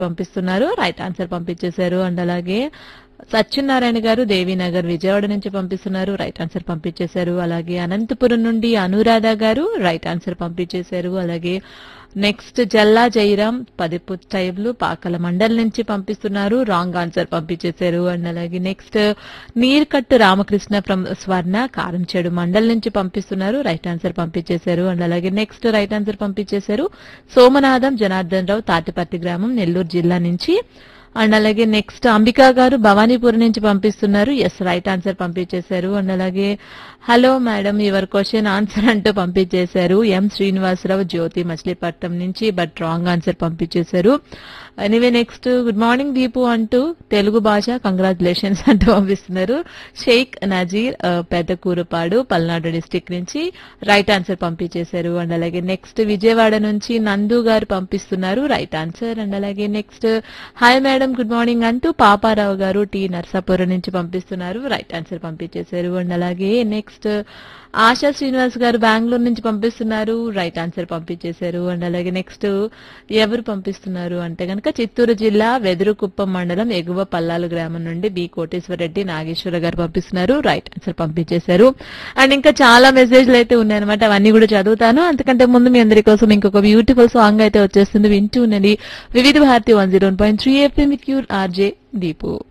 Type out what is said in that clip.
పంపిస్తున్నారు right answer పంపించేశారు and అలాగే సత్యనారాయణ గారు దేవీనగర్ విజయవాడ నుంచి పంపిస్తున్నారు రైట్ ఆన్సర్ పంపించేశారు అలాగే అనంతపురం నుండి అనురాధ గారు రైట్ ఆన్సర్ పంపించేశారు అలాగే నెక్స్ట్ జల్లా జైరాం పదిపు టైబ్లు పాకల మండల్ నుంచి పంపిస్తున్నారు రాంగ్ ఆన్సర్ పంపించేశారు అండ్ అలాగే నెక్స్ట్ నీర్కట్టు రామకృష్ణ ఫ్రమ్ స్వర్ణ కారంచేడు మండల్ నుంచి పంపిస్తున్నారు రైట్ ఆన్సర్ పంపించేశారు అండ్ అలాగే నెక్స్ట్ రైట్ ఆన్సర్ పంపించేశారు సోమనాథం జనార్దన్ రావు తాటిపర్తి గ్రామం నెల్లూరు జిల్లా నుంచి అండ్ అలాగే నెక్స్ట్ అంబికా గారు భవానీపూర్ నుంచి పంపిస్తున్నారు ఎస్ రైట్ ఆన్సర్ పంపించేశారు అండ్ అలాగే hello madam your question answer అంటూ పంపించేశారు ఎం శ్రీనివాసరావు జ్యోతి మచిలీపట్నం నుంచి బట్ రాంగ్ ఆన్సర్ పంపించేశారు anyway next good morning Deepu అంటూ తెలుగు భాష కంగ్రాచులేషన్స్ అంటూ పంపిస్తున్నారు షేక్ నజీర్ ఆ, పెద్దకూరుపాడు పల్నాడు డిస్టిక్ నుంచి రైట్ ఆన్సర్ పంపించేశారు అండ్ అలాగే నెక్స్ట్ విజయవాడ నుంచి నందు గారు పంపిస్తున్నారు రైట్ ఆన్సర్ అండ్ అలాగే next hi madam good morning అంటూ పాపారావు గారు టి నర్సాపురం నుంచి పంపిస్తున్నారు రైట్ ఆన్సర్ పంపించేశారు అండ్ అలాగే నెక్స్ట్ ఆశా శ్రీనివాస్ గారు బెంగళూరు నుంచి పంపిస్తున్నారు రైట్ ఆన్సర్ పంపించేశారు అండ్ అలాగే నెక్స్ట్ ఎవరు పంపిస్తున్నారు అంటే కనుక చిత్తూరు జిల్లా వెదురుకుప్పం మండలం ఎగువ పల్లాలు గ్రామం నుండి బి కోటేశ్వరరెడ్డి నాగేశ్వర గారు పంపిస్తున్నారు రైట్ ఆన్సర్ పంపించేశారు అండ్ ఇంకా చాలా మెసేజ్లు అయితే ఉన్నాయన్నమాట అవన్నీ కూడా చదువుతాను అంతకంటే ముందు మీ అందరి కోసం ఇంకొక బ్యూటిఫుల్ సాంగ్ అయితే వచ్చేస్తుంది వింటూ ఉన్నది Vividh Bharati one zero point three FM with your RJ Deepu